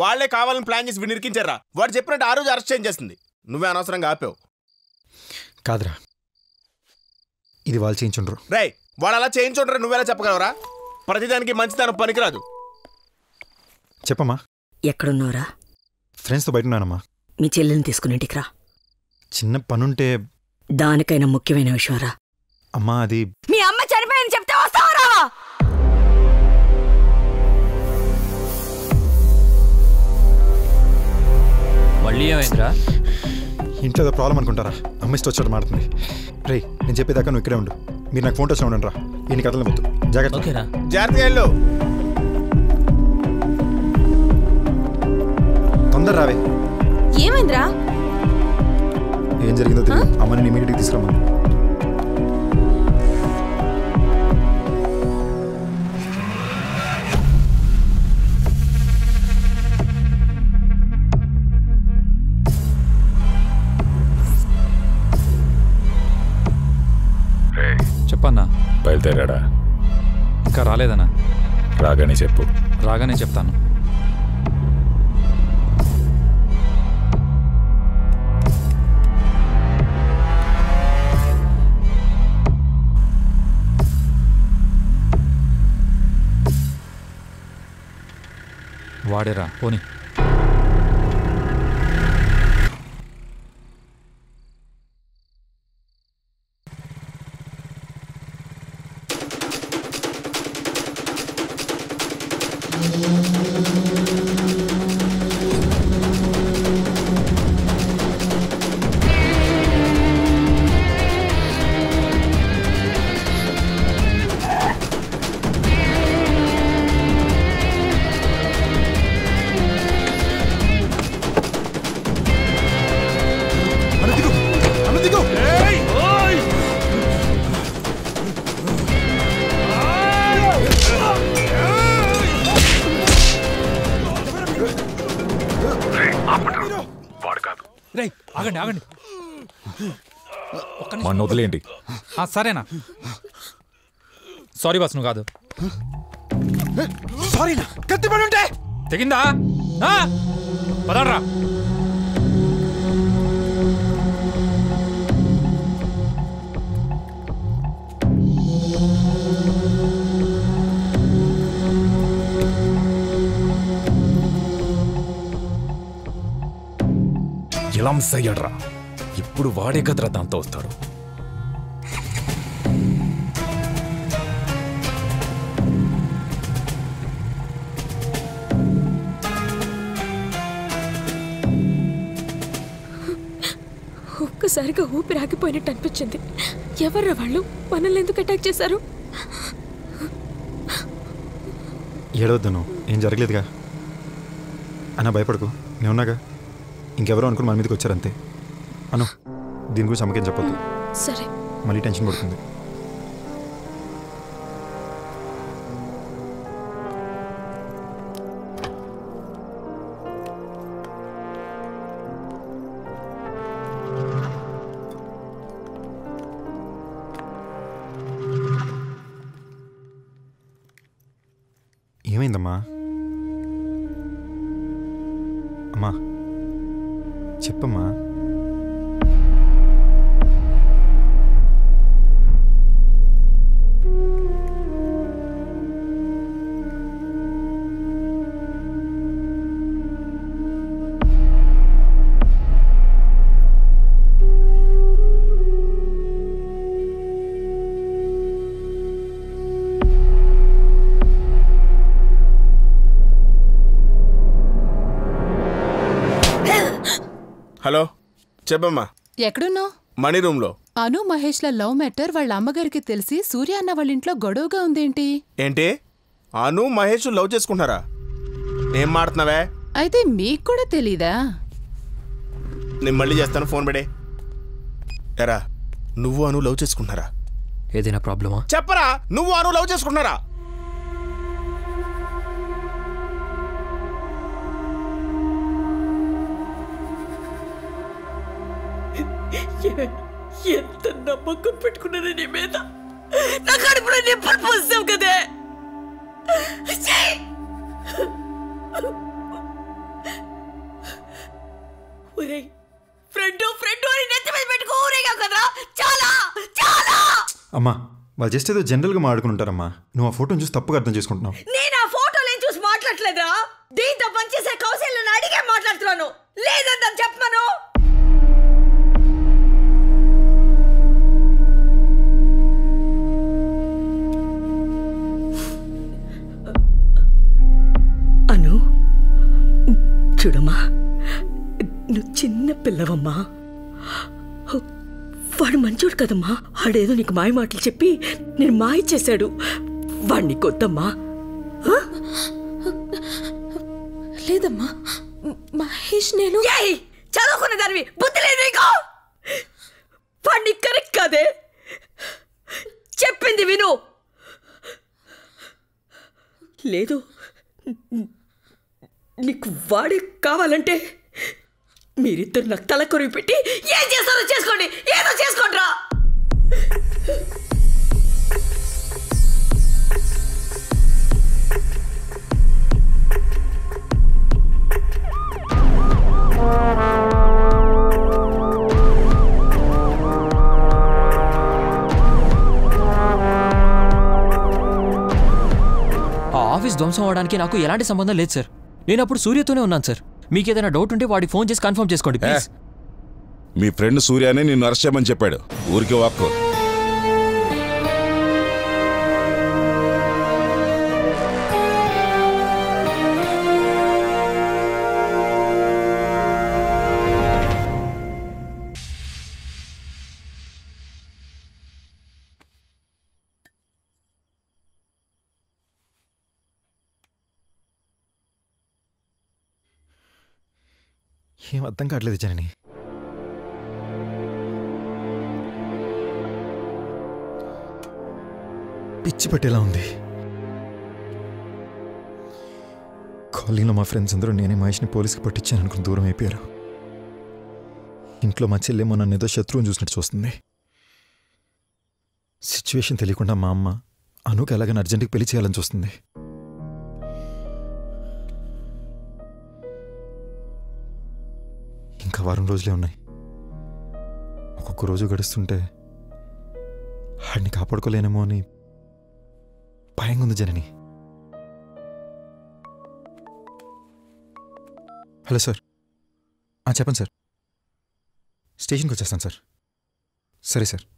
వాళ్ళే కావాలని ప్లాన్ చేసి వీడిని ఇరికించారా వాడు చెప్పినట్టు ఆ రోజు అరెస్ట్ చేంజ్ చేస్తుంది నువ్వే అనవసరంగా ఆపావు కాదురా ఇది వాళ్ళు చేయించుండ్రు రేయ్ వాడు అలా చేయించుంటారా నువ్వెలా చెప్పగలవరా ప్రతిదానికి మంచితనం పనికిరాదు చెప్పమ్మా ఎక్కడున్నావురా ఫ్రెండ్స్తో బయట ఉన్నానమ్మా మీ చెల్లెల్ని తీసుకుని ఇంటికి రా చిన్న పనుంటే దానికైనా ముఖ్యమైన విషయం రా అమ్మా అది మీ అమ్మ చనిపోయింది చెప్తే వస్తావరా మళ్ళీ ఏమైందిరా ఇంట్లో ఏదో ప్రాబ్లం అనుకుంటారా అమ్మ ఇష్టం వచ్చాడు మాడుతుంది రే నేను చెప్పేదాకా నువ్వు ఇక్కడే ఉండు మీరు నాకు ఫోన్ వచ్చిన ఉండండి రా ఎన్ని కథలు వద్దు జాగ్రత్త ఓకేనా జాగ్రత్తగా వెళ్ళు తొందర రావే ఏమైందిరా ఏం జరిగిందో తెలియదు అమ్మని ఇమీడియట్గా తీసుకురమ్మని చెప్పన్నా బయలుదేరాడా ఇంకా రాలేదన్నా రాగానే చెప్పు రాగానే చెప్తాను వాడేరా పోనీ రేయ్ ఆగండి ఆగండి ఒక్క నిమిషం. మన వదిలేంటి ఆ, సరేనా సారీ బాస్ నువ్వు కాదు సారీనా కత్తి పడి ఉంటే తెగిందా ఆ? పదండ్రా ఎలా మిస్ అయ్యాడ్రా ఇప్పుడు వాడే కదరా దాంతో వస్తాడు ఒక్కసారిగా ఊపిరి ఆగిపోయినట్టు అనిపించింది ఎవర్రా వాళ్ళు మనల్ని ఎందుకు అటాక్ చేశారు ఏడవద్దు నువ్వు ఏం జరగలేదుగా అన్న భయపడకు నేను ఉన్నాగా ఇంకెవరో అనుకుని మన మీదకి వచ్చారంతే అను దీని గురించి అమ్మకేం చెప్పొద్దు సరే మళ్ళీ టెన్షన్ పడుతుంది ఏమైందమ్మా అమ్మా చెప్పమ్మా హలో చెప్పమ్మా ఎక్కడున్నావు మణి రూమ్లో అను మహేష్ల లవ్ మ్యాటర్ వాళ్ళ అమ్మగారికి తెలిసి సూర్య అన్న వాళ్ళ ఇంట్లో గొడవగా ఉందేంటి ఏంటి అను మహేష్ లవ్ చేసుకుంటున్నారా ఏం మాడుతున్నావే అయితే మీకు కూడా తెలీదా నేను మళ్ళీ చేస్తాను ఫోన్ పెడే ఎరా నువ్వు అను లవ్ చేసుకుంటున్నారా ఏదైనా ప్రాబ్లమా చెప్పరా నువ్వు అను లవ్ చేసుకుంటున్నారా ఎంత నమ్మకం పెట్టుకున్నాను నీ మీద నా కడుపులో నిప్పులు పోసావు కదే ఛీ! ఒరేయ్ ఫ్రెండ్ ఫ్రెండ్ అని నెత్తి మీద పెట్టుకో ఊరేగావు కదరా చాలా చాలా అమ్మా వాళ్ళు జస్ట్ ఏదో జనరల్గా మాట్లాడుకుంటారమ్మా నువ్వు ఆ ఫోటోని చూసి తప్పుగా అర్థం చేసుకుంటున్నావు నేను ఆ ఫోటోలేం చూసి మాట్లాడలేదురా దీంతో పనిచేసే కౌశల్యను అడిగే మాట్లాడుతున్నాను లేదందని చెప్పమను అను చూడమ్మా నువ్వు చిన్న పిల్లవమ్మా వాడు మంచోడు కదమ్మా వాడేదో నీకు మాయ మాటలు చెప్పి నేను మాయ చేశాడు వాడిని కొద్దమ్మా లేదమ్మా మ- మహేష్ నేను ఏయ్ చదువుకున్న దానివి బుద్ధి లేదు నీకు వాడిని కరెక్ట్ కాదే చెప్పింది విను లేదు నీకు వాడే కావాలంటే మీరిద్దరు నాకు తల కొరివి పెట్టి ఏం చేస్తారో చేసుకోండి ఏదో చేసుకోండి రా ఆ ఆఫీస్ ధ్వంసం అవడానికి నాకు ఎలాంటి సంబంధం లేదు సార్ నేను అప్పుడు సూర్యతోనే ఉన్నాను సార్ మీకు ఏదైనా డౌట్ ఉంటే వాడికి ఫోన్ చేసి కన్ఫర్మ్ చేసుకోండి ప్లీజ్ మీ ఫ్రెండ్ సూర్యానే నిన్ను అరెస్ట్ చేయమని చెప్పాడు ఊరికి వాక్కు ఏం అర్థం కావట్లేదు జనని పిచ్చి పట్టేలా ఉంది కాలనీలో మా ఫ్రెండ్స్ అందరూ నేనే మహేష్ని పోలీస్కి పట్టించాను అనుకుని దూరం అయిపోయారు ఇంట్లో మా చెల్లెమో నన్ను ఏదో శత్రువుని చూసినట్టు చూస్తుంది సిచ్యువేషన్ తెలియకుండా మా అమ్మ అనుకు ఎలాగైనా అర్జెంటుకి పెళ్లి చేయాలని చూస్తుంది ఇంకా వారం రోజులే ఉన్నాయి ఒక్కొక్క రోజు గడుస్తుంటే ఆడిని కాపాడుకోలేనేమో అని భయంగా ఉంది జనని హలో సార్ ఆ, చెప్పండి సార్ స్టేషన్కి వచ్చేస్తాను సార్ సరే సార్